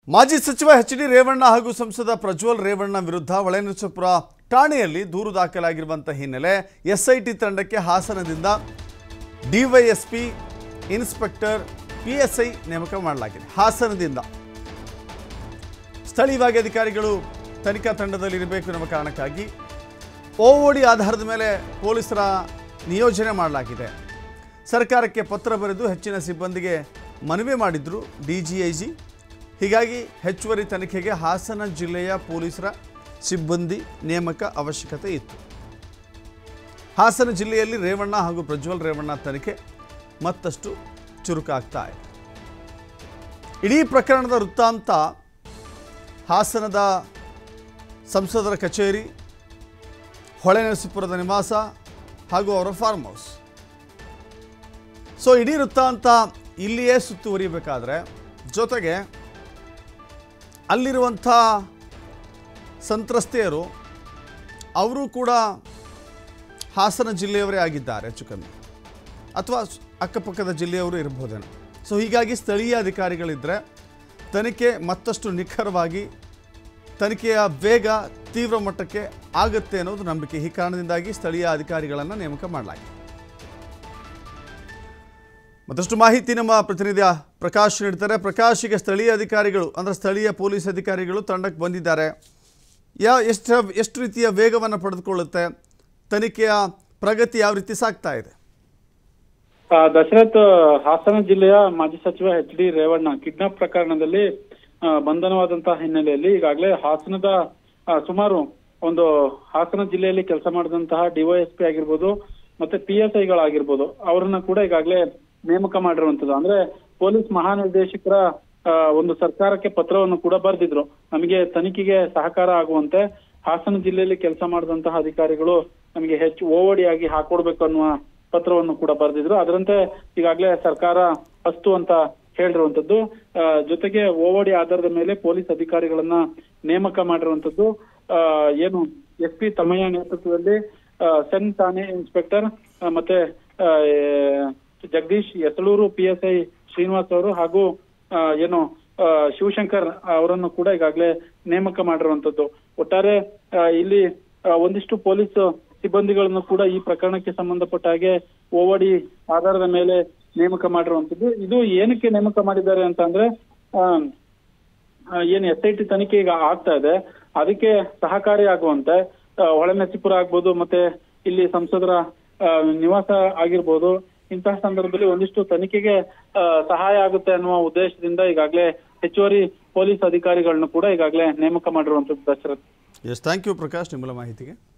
ಮಾಜಿ ಸಚಿವ H D Revanna ಹಾಗೂ ಸಂಸದ ಪ್ರಜ್ವಲ್ ರೇವಣ್ಣ ವಿರುದ್ಧ ಹೊಳೆನರಸೀಪುರ ಠಾಣೆಯಲ್ಲಿ ದೂರು ದಾಖಲಾಗಿರುವಂಥ ಹಿನ್ನೆಲೆ ಎಸ್ಐಟಿ ತಂಡಕ್ಕೆ ಹಾಸನದಿಂದ ಡಿವೈಎಸ್ಪಿ ಇನ್ಸ್ಪೆಕ್ಟರ್ ಪಿಎಸ್ಐ ನೇಮಕ ಮಾಡಲಾಗಿದೆ ಹಾಸನದಿಂದ ಸ್ಥಳೀಯವಾಗಿ ಅಧಿಕಾರಿಗಳು ತನಿಖಾ ತಂಡದಲ್ಲಿ ಇರಬೇಕು ಎನ್ನುವ ಕಾರಣಕ್ಕಾಗಿ ಓಓಡಿ ಆಧಾರದ ಮೇಲೆ ಪೊಲೀಸರ ನಿಯೋಜನೆ ಮಾಡಲಾಗಿದೆ ಸರ್ಕಾರಕ್ಕೆ ಪತ್ರ ಬರೆದು ಹೆಚ್ಚಿನ ಸಿಬ್ಬಂದಿಗೆ ಮನವಿ ಮಾಡಿದ್ರು ಡಿಜಿಐಜಿ ಹೀಗಾಗಿ ಹೆಚ್ಚುವರಿ ತನಿಖೆಗೆ ಹಾಸನ ಜಿಲ್ಲೆಯ ಪೊಲೀಸರ ಸಿಬ್ಬಂದಿ ನೇಮಕ ಅವಶ್ಯಕತೆ ಇತ್ತು ಹಾಸನ ಜಿಲ್ಲೆಯಲ್ಲಿ ರೇವಣ್ಣ ಹಾಗೂ ಪ್ರಜ್ವಲ್ ರೇವಣ್ಣ ತನಿಖೆ ಮತ್ತಷ್ಟು ಚುರುಕಾಗ್ತಾ ಇದೆ ಇಡೀ ಪ್ರಕರಣದ ವೃತ್ತಾಂತ ಹಾಸನದ ಸಂಸದರ ಕಚೇರಿ ಹೊಳೆನರಸೀಪುರದ ನಿವಾಸ ಹಾಗೂ ಅವರ ಫಾರ್ಮ್ ಹೌಸ್ ಸೊ ಇಡೀ ವೃತ್ತಾಂತ ಇಲ್ಲಿಯೇ ಸುತ್ತುವರಿಯಬೇಕಾದ್ರೆ ಜೊತೆಗೆ ಅಲ್ಲಿರುವಂಥ ಸಂತ್ರಸ್ತೆಯರು ಅವರು ಕೂಡ ಹಾಸನ ಜಿಲ್ಲೆಯವರೇ ಆಗಿದ್ದಾರೆ ಹೆಚ್ಚು ಕಮ್ಮಿ ಅಥವಾ ಸ್- ಅಕ್ಕಪಕ್ಕದ ಜಿಲ್ಲೆಯವರು ಇರ್ಬೋದೇನೋ ಸೊ ಹೀಗಾಗಿ ಸ್ಥಳೀಯ ಅಧಿಕಾರಿಗಳಿದ್ದರೆ ತನಿಖೆ ಮತ್ತಷ್ಟು ನಿಖರವಾಗಿ ತನಿಖೆಯ ವೇಗ ತೀವ್ರ ಮಟ್ಟಕ್ಕೆ ಆಗುತ್ತೆ ಅನ್ನೋದು ನಂಬಿಕೆ ಈ ಕಾರಣದಿಂದಾಗಿ ಸ್ಥಳೀಯ ಅಧಿಕಾರಿಗಳನ್ನು ನೇಮಕ ಮಾಡಲಾಗಿದೆ ಮತ್ತಷ್ಟು ಮಾಹಿತಿ ನಮ್ಮ ಪ್ರತಿನಿಧಿ ಪ್ರಕಾಶ್ ನೀಡ್ತಾರೆ ಪ್ರಕಾಶ್ ಈಗ ಸ್ಥಳೀಯ ಅಧಿಕಾರಿಗಳು ಅಂದರೆ ಸ್ಥಳೀಯ ಪೊಲೀಸ್ ಅಧಿಕಾರಿಗಳು ತಂಡಕ್ಕೆ ಬಂದಿದ್ದಾರೆ ಯಾ ಎಷ್ಟು ಎಷ್ಟು ರೀತಿಯ ವೇಗವನ್ನು ಪಡೆದುಕೊಳ್ಳುತ್ತೆ ತನಿಖೆಯ ಪ್ರಗತಿ ಯಾವ ರೀತಿ ಸಾಗ್ತಾ ಇದೆ ಆ, ದಶರಥ್ ಹಾಸನ ಜಿಲ್ಲೆಯ ಮಾಜಿ ಸಚಿವ ಎಚ್ ಡಿ ರೇವಣ್ಣ ಕಿಡ್ನಾಪ್ ಪ್ರಕರಣದಲ್ಲಿ ಆ, ಬಂಧನವಾದಂತಹ ಹಿನ್ನೆಲೆಯಲ್ಲಿ ಈಗಾಗಲೇ ಹಾಸನದ ಆ, ಸುಮಾರು ಒಂದು ಹಾಸನ ಜಿಲ್ಲೆಯಲ್ಲಿ ಕೆಲಸ ಮಾಡಿದಂತಹ ಡಿವೈಎಸ್ಪಿ ಆಗಿರ್ಬೋದು ಮತ್ತೆ ಪಿ ಎಸ್ ಐಗಳಾಗಿರ್ಬೋದು ಅವರನ್ನ ಕೂಡ ಈಗಾಗಲೇ ನೇಮಕ ಮಾಡಿರುವಂತದ್ದು ಅಂದ್ರೆ ಪೊಲೀಸ್ ಮಹಾನಿರ್ದೇಶಕರ ಆ, ಒಂದು ಸರ್ಕಾರಕ್ಕೆ ಪತ್ರವನ್ನು ಕೂಡ ಬರೆದಿದ್ರು ನಮಗೆ ತನಿಖೆಗೆ ಸಹಕಾರ ಆಗುವಂತೆ ಹಾಸನ ಜಿಲ್ಲೆಯಲ್ಲಿ ಕೆಲಸ ಮಾಡಿದಂತಹ ಅಧಿಕಾರಿಗಳು ನಮಗೆ ಹೆಚ್ಚು ಓವಡಿ ಆಗಿ ಹಾಕೊಡ್ಬೇಕು ಅನ್ನುವ ಪತ್ರವನ್ನು ಕೂಡ ಬರೆದಿದ್ರು ಅದರಂತೆ ಈಗಾಗಲೇ ಸರ್ಕಾರ ಅಸ್ತು ಅಂತ ಹೇಳಿರುವಂತದ್ದು ಆ, ಜೊತೆಗೆ ಓವಡಿ ಆಧಾರದ ಮೇಲೆ ಪೊಲೀಸ್ ಅಧಿಕಾರಿಗಳನ್ನ ನೇಮಕ ಮಾಡಿರುವಂತದ್ದು ಆ, ಏನು ಎಸ್ ಪಿ ತಮ್ಮಯ್ಯ ನೇತೃತ್ವದಲ್ಲಿ ಆ, ಸೆನ್ ಠಾಣೆ ಇನ್ಸ್ಪೆಕ್ಟರ್ ಆ, ಮತ್ತೆ ಆ, Jagadish Yasaluru P S I Srinivas ಅವರು ಹಾಗೂ ಆ, ಏನು ಆ, ಶಿವಶಂಕರ್ ಅವರನ್ನು ಕೂಡ ಈಗಾಗಲೇ ನೇಮಕ ಮಾಡಿರುವಂತದ್ದು ಒಟ್ಟಾರೆ ಆ, ಇಲ್ಲಿ ಆ, ಒಂದಿಷ್ಟು ಪೊಲೀಸ್ ಸಿಬ್ಬಂದಿಗಳನ್ನು ಕೂಡ ಈ ಪ್ರಕರಣಕ್ಕೆ ಸಂಬಂಧಪಟ್ಟ ಹಾಗೆ ಓವಡಿ ಆಧಾರದ ಮೇಲೆ ನೇಮಕ ಮಾಡಿರುವಂತದ್ದು ಇದು ಏನಕ್ಕೆ ನೇಮಕ ಮಾಡಿದ್ದಾರೆ ಅಂತ ಅಂದ್ರೆ ಆ, ಆ, ಏನ್ ಎಸ್ ಐ ಟಿ ತನಿಖೆ ಈಗ ಆಗ್ತಾ ಇದೆ ಅದಕ್ಕೆ ಸಹಕಾರಿ ಆಗುವಂತೆ ಆ, ಹೊಳೆನರಸೀಪುರ ಆಗ್ಬೋದು ಮತ್ತೆ ಇಲ್ಲಿ ಸಂಸದರ ಆ, ನಿವಾಸ ಆಗಿರ್ಬೋದು ಇಂತಹ ಸಂದರ್ಭದಲ್ಲಿ ಒಂದಿಷ್ಟು ತನಿಖೆಗೆ ಆ, ಸಹಾಯ ಆಗುತ್ತೆ ಅನ್ನುವ ಉದ್ದೇಶದಿಂದ ಈಗಾಗಲೇ ಹೆಚ್ಚುವರಿ ಪೊಲೀಸ್ ಅಧಿಕಾರಿಗಳನ್ನ ಕೂಡ ಈಗಾಗಲೇ ನೇಮಕ ಮಾಡಿರುವಂತದ್ದು Dasharath S thank you Prakash ನಿಮ್ಮಲ ಮಾಹಿತಿಗೆ